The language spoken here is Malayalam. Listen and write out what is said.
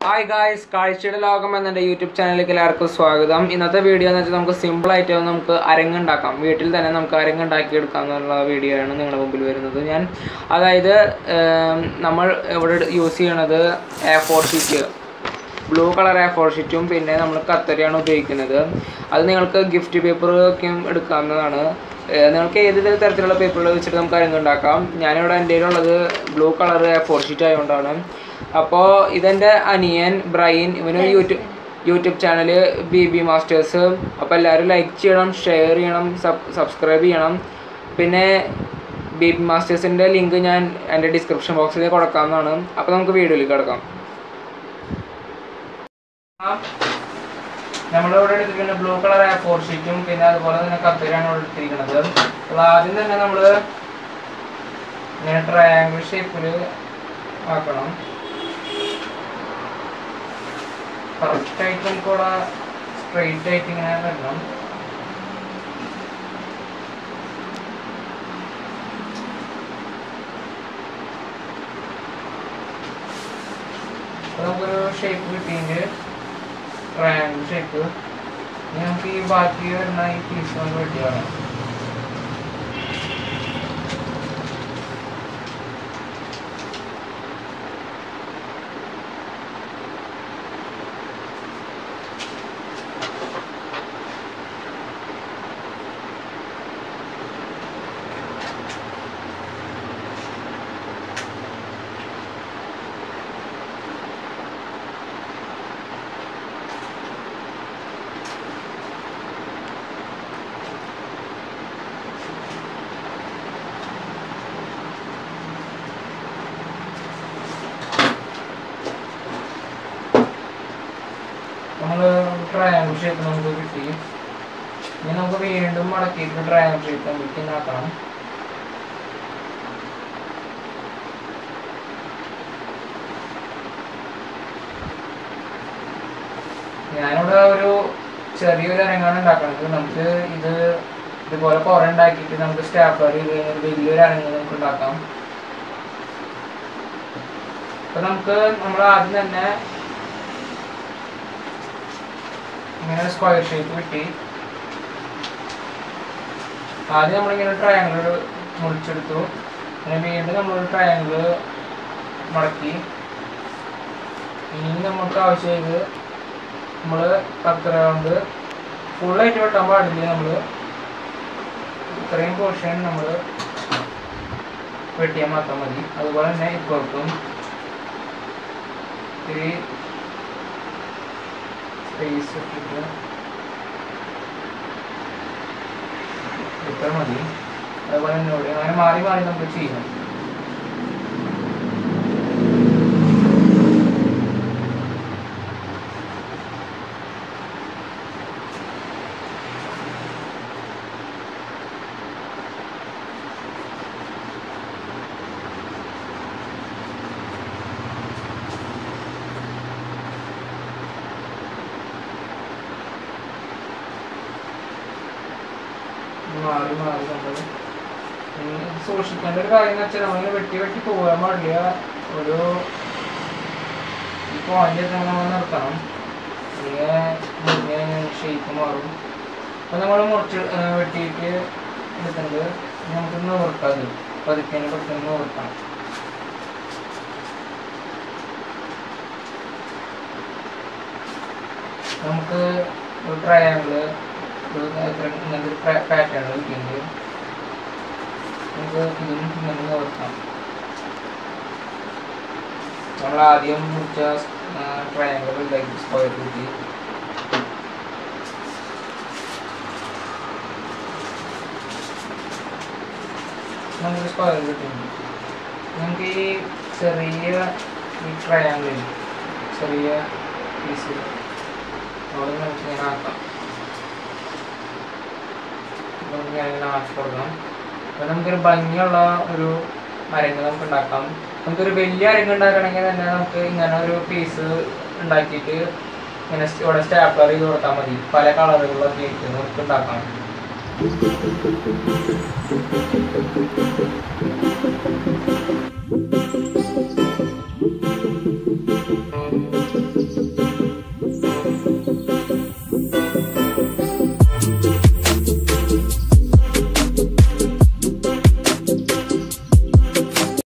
ഹായ് ഗായ്സ് കാഴ്ചയുടെ ലോകം എന്നെ യൂട്യൂബ് ചാനലിലേക്ക് എല്ലാവർക്കും സ്വാഗതം ഇന്നത്തെ വീഡിയോ എന്ന് വെച്ചാൽ നമുക്ക് സിമ്പിൾ ആയിട്ട് നമുക്ക് അരങ്ങുണ്ടാക്കാം വീട്ടിൽ തന്നെ നമുക്ക് അരങ്ങുണ്ടാക്കി എടുക്കാം എന്നുള്ള വീഡിയോ ആണ് നിങ്ങളുടെ മുമ്പിൽ വരുന്നത് ഞാൻ അതായത് ഏം, നമ്മൾ ഇവിടെ യൂസ് ചെയ്യണത് A four sheet blue colour A four ഷീറ്റും പിന്നെ നമ്മൾ കത്തരിയാണ് ഉപയോഗിക്കുന്നത് അത് നിങ്ങൾക്ക് ഗിഫ്റ്റ് പേപ്പർ ഒക്കെ എടുക്കാവുന്നതാണ് ഏഹ് നിങ്ങൾക്ക് ഏത് തരത്തിലുള്ള പേപ്പറുകൾ വെച്ചിട്ട് നമുക്ക് അരങ്ങുണ്ടാക്കാം ഞാനിവിടെ എൻ്റെ ഉള്ളത് blue colour A four sheet ആയതുകൊണ്ടാണ് അപ്പോൾ ഇതെൻ്റെ അനിയൻ ബ്രൈൻ ഇവന് YouTube YouTube channel B B masters അപ്പോൾ എല്ലാവരും ലൈക്ക് ചെയ്യണം ഷെയർ ചെയ്യണം സബ് സബ്സ്ക്രൈബ് ചെയ്യണം പിന്നെ ബി ബി മാസ്റ്റേഴ്സിൻ്റെ ലിങ്ക് ഞാൻ എൻ്റെ ഡിസ്ക്രിപ്ഷൻ ബോക്സിൽ കൊടുക്കാവുന്നതാണ് അപ്പോൾ നമുക്ക് വീഡിയോയിലേക്ക് കിടക്കാം നമ്മളിവിടെ എടുത്തിരിക്കുന്ന ബ്ലൂ കളർ ആ ഫോർ ഷീറ്റും പിന്നെ അതുപോലെ തന്നെ കത്തരിയാണ് ഇവിടെ എടുത്തിരിക്കുന്നത് അപ്പോൾ ആദ്യം തന്നെ നമ്മൾ ഇങ്ങനെ ട്രയാങ്കിൾ ഷേപ്പിൽ ആക്കണം കറക്റ്റ് ആയിട്ട് നമുക്ക് ഇവിടെ സ്ട്രെയിറ്റ് ആയിട്ട് ഇങ്ങനെ വരണം അപ്പോൾ നമുക്കൊരു ഷേപ്പ് കിട്ടിയെങ്കിൽ ട്രയാങ്കിൾ ഷേപ്പ് ഇനി നമുക്ക് ഈ ബാക്കി വരുന്ന ഈ പീസ് കൊണ്ട് വെട്ടി വേണം നമ്മൾ ട്രയാങ്കിൾ ഷേപ്പ് നമുക്ക് കിട്ടി ഇനി നമുക്ക് വീണ്ടും മടക്കിയിട്ട് ട്രയാങ്കിൾ ഷേപ്പ് നമുക്ക് ആക്കണം ഞാനിവിടെ ഒരു ചെറിയൊരു അരങ്ങാണ് ഉണ്ടാക്കുന്നത് നമുക്ക് ഇത് ഇതുപോലെ കുറെ ഉണ്ടാക്കിയിട്ട് നമുക്ക് സ്റ്റാഫർ ചെയ്ത് കഴിഞ്ഞാൽ വലിയൊരു അരങ്ങ് നമുക്ക് ഉണ്ടാക്കാം അപ്പൊ നമുക്ക് നമ്മൾ ആദ്യം തന്നെ ഇങ്ങനെ സ്ക്വയർ ഷേപ്പ് കിട്ടി ആദ്യം നമ്മളിങ്ങനെ ട്രയാങ്കിൾ മുറിച്ചെടുത്തു പിന്നെ വീണ്ടും നമ്മളൊരു ട്രയാങ്കിൾ മടക്കി ഇനി നമുക്ക് ആവശ്യമായത് നമ്മൾ കത്തറ കൊണ്ട് ഫുള്ളായിട്ട് വെട്ടാൻ പാടില്ല നമ്മൾ ഇത്രയും പോർഷൻ നമ്മൾ വെട്ടിയാൽ മാത്രം മതി അതുപോലെ തന്നെ ഇപ്പുറത്തും ഇത്തിരി സ്പേസ് ഇട്ടിട്ട് ഇത്ര മതി അതുപോലെ തന്നെ ഇവിടെ അങ്ങനെ മാറി മാറി നമുക്ക് ചെയ്യാം മാറി മാറി നമ്മൾ സൂക്ഷിക്കേണ്ട ഒരു കാര്യം എന്ന് വെച്ചാൽ നമ്മൾ വെട്ടി വെട്ടി പോകാൻ പാടില്ല ഒരു ഈ പോയിന്റ് നമ്മൾ നിർത്തണം അല്ലെങ്കിൽ മുറിഞ്ഞ ഷേപ്പ് മാറും അപ്പം നമ്മൾ മുറിച്ച് ആ, വെട്ടിയിട്ട് എടുക്കുന്നത് നമുക്ക് നിവർത്താത് പതുക്കെ പതുക്കെ നിവർത്താം നമുക്ക് ഒരു ട്രയാങ്കിള് ഒരു ഇങ്ങനത്തെ ഒരു പാറ്റേൺ കിട്ടിയെങ്കിൽ നമുക്ക് ഇതും ഇങ്ങനെ നിവർത്താം നമ്മൾ ആദ്യം മുറിച്ച ട്രയാങ്കിൾ ഇതാക്കി സ്ക്വയർ കിട്ടി നമുക്ക് സ്ക്വയർ കിട്ടുന്നു നമുക്ക് ഈ ചെറിയ ഈ ട്രയാങ്കിൾ ചെറിയ പീസ് അവിടെ നമുക്ക് ഇങ്ങനെ ആക്കാം നമുക്ക് അങ്ങനെ ആക്കി കൊടുക്കണം അപ്പോൾ നമുക്കൊരു ഭംഗിയുള്ള ഒരു അരങ്ങ് നമുക്ക് ഉണ്ടാക്കാം നമുക്കൊരു വലിയ അരങ്ങ് ഉണ്ടാക്കണമെങ്കിൽ തന്നെ നമുക്ക് ഇങ്ങനെ ഒരു പീസ് ഉണ്ടാക്കിയിട്ട് ഇങ്ങനെ സ്റ്റ് ഇവിടെ സ്റ്റാപ്ലർ ചെയ്ത് കൊടുത്താൽ മതി പല കളറുകളിലൊക്കെ ആയിട്ട് നമുക്ക് ഉണ്ടാക്കാം